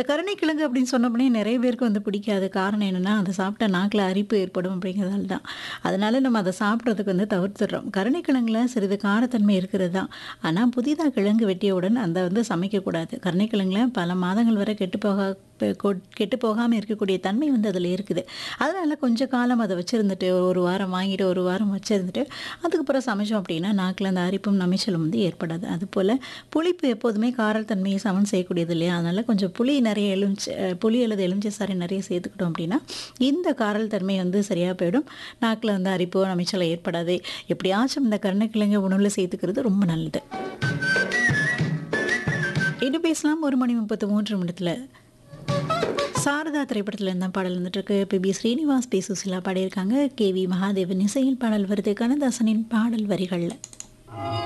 இந்த கருணைக்கிழங்கு அப்படின்னு சொன்னோம்னே நிறைய பேருக்கு வந்து பிடிக்காது காரணம் என்னென்னா அதை சாப்பிட்டா நாக்கில் அரிப்பு ஏற்படும் அப்படிங்கிறதால தான் அதனால நம்ம அதை சாப்பிட்றதுக்கு வந்து தவிர்த்துடுறோம் கருணைக்கிழங்குல சிறிது காரத்தன்மை இருக்கிறது தான் ஆனால் புதிதாக கிழங்கு வெட்டியவுடன் அந்த வந்து சமைக்கக்கூடாது கருணைக்கிழங்குல பல மாதங்கள் வரை கெட்டு போக கெட்டு போகாமல் இருக்கக்கூடிய தன்மை வந்து அதில் இருக்குது அதனால் கொஞ்சம் காலம் அதை வச்சுருந்துட்டு ஒரு வாரம் வாங்கிட்டு ஒரு வாரம் வச்சுருந்துட்டு அதுக்கப்புறம் சமைச்சோம் அப்படின்னா நாக்கில் அந்த அரிப்பும் நமைச்சலும் வந்து ஏற்படாது அதுபோல் புளிப்பு எப்போதுமே காரத்தன்மையை சமன் செய்யக்கூடியது இல்லையா அதனால் கொஞ்சம் புளி நிறைய எலுமிச்சை புளி அல்லது எலுமிச்சை சாறை நிறைய சேர்த்துக்கிட்டோம் அப்படின்னா இந்த காரல் தன்மை வந்து சரியாக போயிடும் நாக்கில் வந்து அரிப்போ நமைச்சலை ஏற்படாது எப்படியாச்சும் இந்த கருணைக்கிழங்கு உணவில் சேர்த்துக்கிறது ரொம்ப நல்லது இது பேசலாம் ஒரு மணி முப்பத்து மூன்று நிமிடத்தில் சாரதா திரைப்படத்தில் இருந்த பாடல் வந்துட்டு இருக்கு P B Srinivas P Susheela பாடியிருக்காங்க கே வி மகாதேவன் இசையில் பாடல் வருது கண்ணதாசனின் பாடல் வரிகளில்